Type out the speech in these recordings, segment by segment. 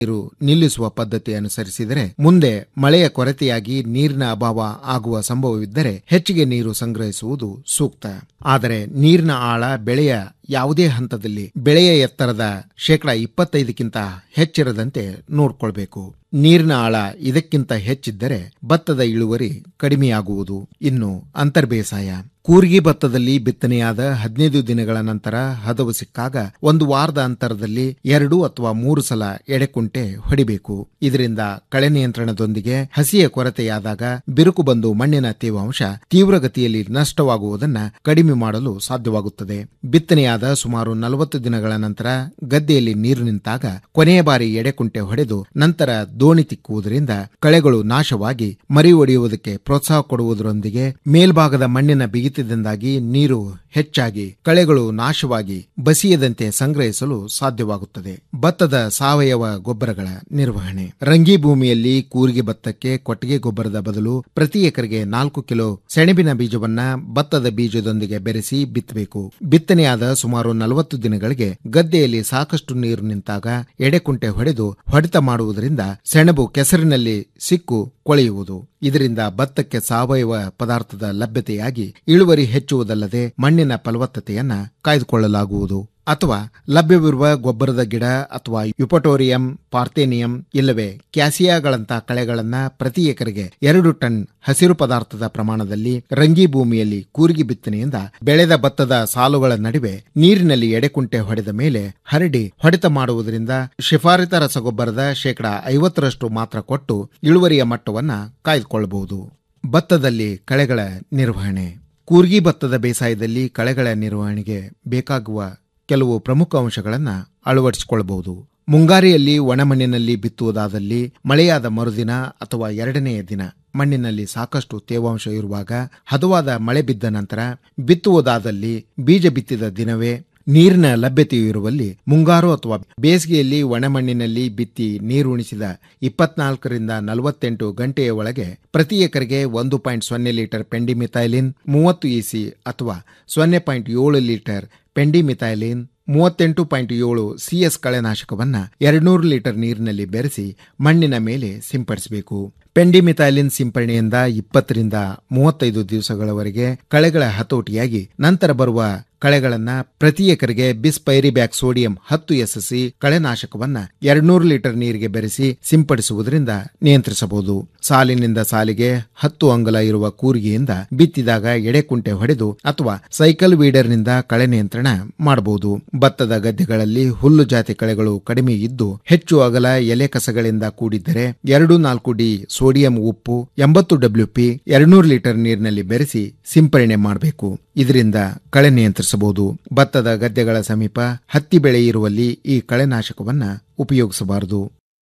ನೀರು ನಿಲ್ಲಿಸುವ ಪದ್ಧತಿ ಅನುಸರಿಸಿದರೆ ಮುಂದೆ ಮಳೆಯ ಕೊರತೆಯಾಗಿ ನೀರಿನ ಅಭಾವ ಆಗುವ ಸಂಭವವಿದ್ದರೆ ಹೆಚ್ಚಿಗೆ ನೀರು ಸಂಗ್ರಹಿಸುವುದು ಸೂಕ್ತ ಆದರೆ ನೀರಿನ ಆಳ ಬೆಳೆಯ ಯಾವುದೇ ಹಂತದಲ್ಲಿ ಬೆಳೆಯ ಎತ್ತರದ ಶೇಕಡ ಇಪ್ಪತ್ತೈದಕ್ಕಿಂತ ಹೆಚ್ಚಿರದಂತೆ ನೋಡ್ಕೊಳ್ಬೇಕು ನೀರಿನ ಆಳ ಇದಕ್ಕಿಂತ ಹೆಚ್ಚಿದ್ದರೆ ಭತ್ತದ ಇಳುವರಿ ಕಡಿಮೆಯಾಗುವುದು ಇನ್ನು ಅಂತರ್ಬೇಸಾಯ ಕೂರ್ಗಿ ಭತ್ತದಲ್ಲಿ ಬಿತ್ತನೆಯಾದ ಹದಿನೈದು ದಿನಗಳ ನಂತರ ಹದವು ಸಿಕ್ಕಾಗ ಒಂದು ವಾರದ ಅಂತರದಲ್ಲಿ ಎರಡು ಅಥವಾ ಮೂರು ಸಲ ಎಡೆಕುಂಟೆ ಹೊಡಿಬೇಕು ಇದರಿಂದ ಕಳೆ ನಿಯಂತ್ರಣದೊಂದಿಗೆ ಹಸಿಯ ಕೊರತೆಯಾದಾಗ ಬಿರುಕು ಬಂದು ಮಣ್ಣಿನ ತೇವಾಂಶ ತೀವ್ರಗತಿಯಲ್ಲಿ ನಷ್ಟವಾಗುವುದನ್ನ ಕಡಿಮೆ ಮಾಡಲು ಸಾಧ್ಯವಾಗುತ್ತದೆ ಬಿತ್ತನೆಯಾದ ಸುಮಾರು ನಲವತ್ತು ದಿನಗಳ ನಂತರ ಗದ್ದೆಯಲ್ಲಿ ನೀರು ನಿಂತಾಗ ಕೊನೆಯ ಬಾರಿ ಎಡೆಕುಂಟೆ ಹೊಡೆದು ನಂತರ ದೋಣಿ ತಿಕ್ಕುವುದರಿಂದ ಕಳೆಗಳು ನಾಶವಾಗಿ ಮರಿ ಒಡೆಯುವುದಕ್ಕೆ ಪ್ರೋತ್ಸಾಹ ಕೊಡುವುದರೊಂದಿಗೆ ಮೇಲ್ಭಾಗದ ಮಣ್ಣಿನ ಬಿಗಿತದಿಂದಾಗಿ ನೀರು ಹೆಚ್ಚಾಗಿ ಕಳೆಗಳು ನಾಶವಾಗಿ ಬಸಿಯದಂತೆ ಸಂಗ್ರಹಿಸಲು ಸಾಧ್ಯವಾಗುತ್ತದೆ ಭತ್ತದ ಸಾವಯವ ಗೊಬ್ಬರಗಳ ನಿರ್ವಹಣೆ ರಂಗಿ ಭೂಮಿಯಲ್ಲಿ ಕೂರಿಗೆ ಭತ್ತಕ್ಕೆ ಕೊಟ್ಟಿಗೆ ಗೊಬ್ಬರದ ಬದಲು ಪ್ರತಿ ಎಕರೆಗೆ ನಾಲ್ಕು ಕಿಲೋ ಸೆಣಬಿನ ಬೀಜವನ್ನ ಭತ್ತದ ಬೀಜದೊಂದಿಗೆ ಬೆರೆಸಿ ಬಿತ್ತಬೇಕು ಬಿತ್ತನೆಯಾದ ಸುಮಾರು ನಲವತ್ತು ದಿನಗಳಿಗೆ ಗದ್ದೆಯಲ್ಲಿ ಸಾಕಷ್ಟು ನೀರು ನಿಂತಾಗ ಎಡೆಕುಂಟೆ ಹೊಡೆದು ಹೊಡೆತ ಮಾಡುವುದರಿಂದ ಸೆಣಬು ಕೆಸರಿನಲ್ಲಿ ಸಿಕ್ಕು ಕೊಳೆಯುವುದು ಇದರಿಂದ ಭತ್ತಕ್ಕೆ ಸಾವಯವ ಪದಾರ್ಥದ ಲಭ್ಯತೆಯಾಗಿ ಇಳುವರಿ ಹೆಚ್ಚುವುದಲ್ಲದೆ ಮಣ್ಣಿನ ಫಲವತ್ತತೆಯನ್ನ ಕಾಯ್ದುಕೊಳ್ಳಲಾಗುವುದು ಅಥವಾ ಲಭ್ಯವಿರುವ ಗೊಬ್ಬರದ ಗಿಡ ಅಥವಾ ಯುಪಟೋರಿಯಂ ಪಾರ್ಥೇನಿಯಂ ಇಲ್ಲವೇ ಕ್ಯಾಸಿಯಾಗಳಂತಹ ಕಳೆಗಳನ್ನ ಪ್ರತಿ ಎಕರೆಗೆ ಎರಡು ಟನ್ ಹಸಿರು ಪದಾರ್ಥದ ಪ್ರಮಾಣದಲ್ಲಿ ರಂಗಿ ಭೂಮಿಯಲ್ಲಿ ಕೂರ್ಗಿ ಬಿತ್ತನೆಯಿಂದ ಬೆಳೆದ ಭತ್ತದ ಸಾಲುಗಳ ನಡುವೆ ನೀರಿನಲ್ಲಿ ಎಡೆಕುಂಟೆ ಹೊಡೆದ ಮೇಲೆ ಹರಡಿ ಹೊಡೆತ ಮಾಡುವುದರಿಂದ ಶಿಫಾರಿತ ರಸಗೊಬ್ಬರದ ಶೇಕಡ ಐವತ್ತರಷ್ಟು ಮಾತ್ರ ಕೊಟ್ಟು ಇಳುವರಿಯ ಮಟ್ಟವನ್ನ ಕಾಯ್ದುಕೊಳ್ಳಬಹುದು ಭತ್ತದಲ್ಲಿ ಕಳೆಗಳ ನಿರ್ವಹಣೆ ಕೂರ್ಗಿ ಭತ್ತದ ಬೇಸಾಯದಲ್ಲಿ ಕಳೆಗಳ ನಿರ್ವಹಣೆಗೆ ಬೇಕಾಗುವ ಕೆಲವು ಪ್ರಮುಖ ಅಂಶಗಳನ್ನು ಅಳವಡಿಸಿಕೊಳ್ಳಬಹುದು ಮುಂಗಾರಿಯಲ್ಲಿ ಒಣಮಣ್ಣಿನಲ್ಲಿ ಬಿತ್ತುವುದಾದಲ್ಲಿ ಮಳೆಯಾದ ಮರುದಿನ ಅಥವಾ ಎರಡನೆಯ ದಿನ ಮಣ್ಣಿನಲ್ಲಿ ಸಾಕಷ್ಟು ತೇವಾಂಶ ಇರುವಾಗ ಹದವಾದ ಮಳೆ ಬಿದ್ದ ನಂತರ ಬಿತ್ತುವುದಾದಲ್ಲಿ ಬೀಜ ಬಿತ್ತಿದ ದಿನವೇ ನೀರಿನ ಲಭ್ಯತೆಯು ಇರುವಲ್ಲಿ ಮುಂಗಾರು ಅಥವಾ ಬೇಸಿಗೆಯಲ್ಲಿ ಒಣಮಣ್ಣಿನಲ್ಲಿ ಬಿತ್ತಿ ನೀರುಣಿಸಿದ ಇಪ್ಪತ್ನಾಲ್ಕರಿಂದ ನಲವತ್ತೆಂಟು ಗಂಟೆಯ ಒಳಗೆ ಪ್ರತಿ ಎಕರೆಗೆ ಒಂದು ಪಾಯಿಂಟ್ ಸೊನ್ನೆ ಲೀಟರ್ ಪೆಂಡಿಮಿಥೈಲಿನ್ ಮೂವತ್ತು ಇಸಿ ಅಥವಾ ಸೊನ್ನೆ ಪಾಯಿಂಟ್ ಏಳು ಲೀಟರ್ ಪೆಂಡಿಮಿಥೈಲಿನ್ ಮೂವತ್ತೆಂಟು ಪಾಯಿಂಟ್ ಏಳು ಸಿಎಸ್ ಕಳೆನಾಶಕವನ್ನ ಎರಡ್ನೂರು ಲೀಟರ್ ನೀರಿನಲ್ಲಿ ಬೆರೆಸಿ ಮಣ್ಣಿನ ಮೇಲೆ ಸಿಂಪಡಿಸಬೇಕು ಪೆಂಡಿಮಿಥೈಲಿನ್ ಸಿಂಪರಣೆಯಿಂದ ಇಪ್ಪತ್ತರಿಂದ ಮೂವತ್ತೈದು ದಿವಸಗಳವರೆಗೆ ಕಳೆಗಳ ಹತೋಟಿಯಾಗಿ ನಂತರ ಬರುವ ಕಳೆಗಳನ್ನ ಪ್ರತಿ ಎಕರೆಗೆ ಬಿಸ್ಪೈರಿಬ್ಯಾಕ್ ಸೋಡಿಯಂ ಹತ್ತು ಎಸ್ಎಸ್ಸಿ ಕಳೆನಾಶಕವನ್ನ ಎರಡ್ನೂರು ಲೀಟರ್ ನೀರಿಗೆ ಬೆರೆಸಿ ಸಿಂಪಡಿಸುವುದರಿಂದ ನಿಯಂತ್ರಿಸಬಹುದು ಸಾಲಿನಿಂದ ಸಾಲಿಗೆ ಹತ್ತು ಅಂಗಲ ಇರುವ ಕೂರಿಗೆಯಿಂದ ಬಿತ್ತಿದಾಗ ಎಡೆಕುಂಟೆ ಹೊಡೆದು ಅಥವಾ ಸೈಕಲ್ ವೀಡರ್ನಿಂದ ಕಳೆ ನಿಯಂತ್ರಣ ಮಾಡಬಹುದು ಭತ್ತದ ಗದ್ದೆಗಳಲ್ಲಿ ಹುಲ್ಲು ಜಾತಿ ಕಳೆಗಳು ಕಡಿಮೆ ಇದ್ದು ಹೆಚ್ಚು ಅಗಲ ಎಲೆ ಕಸಗಳಿಂದ ಕೂಡಿದ್ದರೆ ಎರಡು ನಾಲ್ಕು ಡಿ ಸೋಡಿಯಂ ಉಪ್ಪು ಎಂಬತ್ತು ಡಬ್ಲ್ಯೂಪಿ ಎರಡ್ನೂರು ಲೀಟರ್ ನೀರಿನಲ್ಲಿ ಬೆರೆಸಿ ಸಿಂಪರಣೆ ಮಾಡಬೇಕು ಇದರಿಂದ ಕಳೆ ನಿಯಂತ್ರಿಸಬಹುದು ಭತ್ತದ ಗದ್ದೆಗಳ ಸಮೀಪ ಹತ್ತಿ ಬೆಳೆ ಇರುವಲ್ಲಿ ಈ ಕಳೆನಾಶಕವನ್ನ ಉಪಯೋಗಿಸಬಾರದು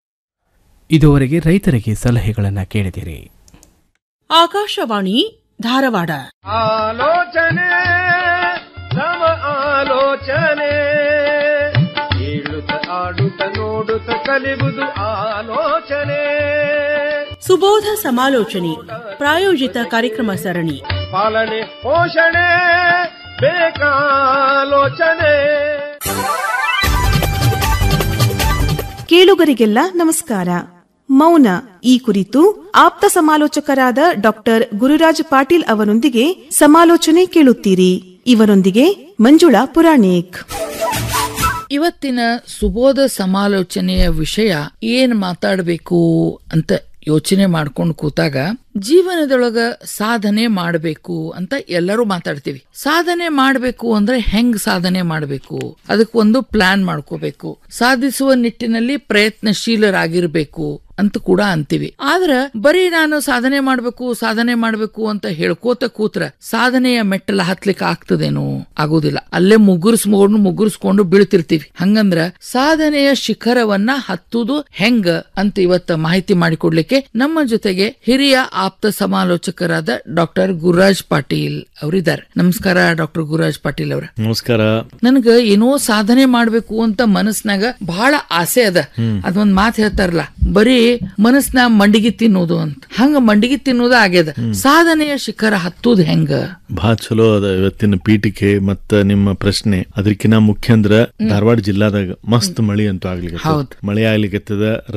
ಇದುವರೆಗೆ ರೈತರಿಗೆ ಸಲಹೆಗಳನ್ನು ಕೇಳಿದಿರಿ ಆಕಾಶವಾಣಿ ಧಾರವಾಡ ಆಲೋಚನೆ ನವ ಆಲೋಚನೆ ಕೇಳುತ್ತ ಆಡುತ್ತ ನೋಡುತ್ತ ಕಲಿಬುದು ಆಲೋಚನೆ ಸುಬೋಧ ಸಮಾಲೋಚನೆ ಪ್ರಾಯೋಜಿತ ಕಾರ್ಯಕ್ರಮ ಸರಣಿ ಪಾಲನೆ ಪೋಷಣೆ ಬೇಕಾಲೋಚನೆ ಕೇಳುಗರಿಗೆಲ್ಲ ನಮಸ್ಕಾರ ಮೌನ ಈ ಕುರಿತು ಆಪ್ತ ಸಮಾಲೋಚಕರಾದ ಡಾಕ್ಟರ್ ಗುರುರಾಜ್ ಪಾಟೀಲ್ ಅವರೊಂದಿಗೆ ಸಮಾಲೋಚನೆ ಕೇಳುತ್ತೀರಿ ಇವರೊಂದಿಗೆ ಮಂಜುಳಾ ಪುರಾಣಿಕ್ ಇವತ್ತಿನ ಸುಬೋಧ ಸಮಾಲೋಚನೆಯ ವಿಷಯ ಏನ್ ಮಾತಾಡಬೇಕು ಅಂತ ಯೋಚನೆ ಮಾಡ್ಕೊಂಡು ಕೂತಾಗ ಜೀವನದೊಳಗ ಸಾಧನೆ ಮಾಡಬೇಕು ಅಂತ ಎಲ್ಲರೂ ಮಾತಾಡ್ತೀವಿ ಸಾಧನೆ ಮಾಡಬೇಕು ಅಂದ್ರೆ ಹೆಂಗ್ ಸಾಧನೆ ಮಾಡಬೇಕು ಅದಕ್ಕೆ ಒಂದು ಪ್ಲಾನ್ ಮಾಡ್ಕೋಬೇಕು ಸಾಧಿಸುವ ನಿಟ್ಟಿನಲ್ಲಿ ಪ್ರಯತ್ನಶೀಲರಾಗಿರ್ಬೇಕು ಅಂತ ಕೂಡ ಅಂತೀವಿ ಆದ್ರ ಬರೀ ನಾನು ಸಾಧನೆ ಮಾಡ್ಬೇಕು ಸಾಧನೆ ಮಾಡ್ಬೇಕು ಅಂತ ಹೇಳ್ಕೋತ ಕೂತ್ರ ಸಾಧನೆಯ ಮೆಟ್ಟಲ ಹತ್ಲಿಕ್ಕೆ ಆಗ್ತದೇನೋ ಆಗೋದಿಲ್ಲ ಅಲ್ಲೇ ಮುಗುರ್ಸ್ಕೊಂಡು ಮುಗುರ್ಸ್ಕೊಂಡು ಬೀಳ್ತಿರ್ತೀವಿ ಹಂಗಂದ್ರ ಸಾಧನೆಯ ಶಿಖರವನ್ನ ಹತ್ತುದು ಹೆಂಗ ಅಂತ ಇವತ್ತ ಮಾಹಿತಿ ಮಾಡಿಕೊಡ್ಲಿಕ್ಕೆ ನಮ್ಮ ಜೊತೆಗೆ ಹಿರಿಯ ಆಪ್ತ ಸಮಾಲೋಚಕರಾದ ಡಾಕ್ಟರ್ ಗುರುರಾಜ್ ಪಾಟೀಲ್ ಅವರಿದ್ದಾರೆ ನಮಸ್ಕಾರ ಡಾಕ್ಟರ್ ಗುರುರಾಜ್ ಪಾಟೀಲ್ ಅವರ ನಮಸ್ಕಾರ ನನಗ ಏನೋ ಸಾಧನೆ ಮಾಡ್ಬೇಕು ಅಂತ ಮನಸ್ನಾಗ ಬಹಳ ಆಸೆ ಅದ ಅದೊಂದ್ ಮಾತ್ ಹೇಳ್ತಾರಲ್ಲ ಬರೀ ಮನಸ್ನ ಮಂಡಿಗೆ ತಿನ್ನೋದು ಅಂತ ಹಂಗ ಮಂಡಿಗೆ ತಿನ್ನೋದು ಆಗ್ಯದ ಸಾಧನೆಯ ಶಿಖರ ಹತ್ತುದ್ ಹೆಂಗ ಬಹಳ ಚಲೋ ಅದ ಇವತ್ತಿನ ಪೀಠಿಕೆ ಮತ್ತ ನಿಮ್ಮ ಪ್ರಶ್ನೆ ಅದಕ್ಕಿಂತ ಮುಖ್ಯ ಅಂದ್ರ ಧಾರವಾಡ ಜಿಲ್ಲಾದಾಗ ಮಸ್ತ್ ಮಳಿ ಅಂತೂ ಆಗ್ಲಿಕ್ಕೆ ಹೌದ್. ಮಳೆ ಆಗ್ಲಿಕ್ಕೆ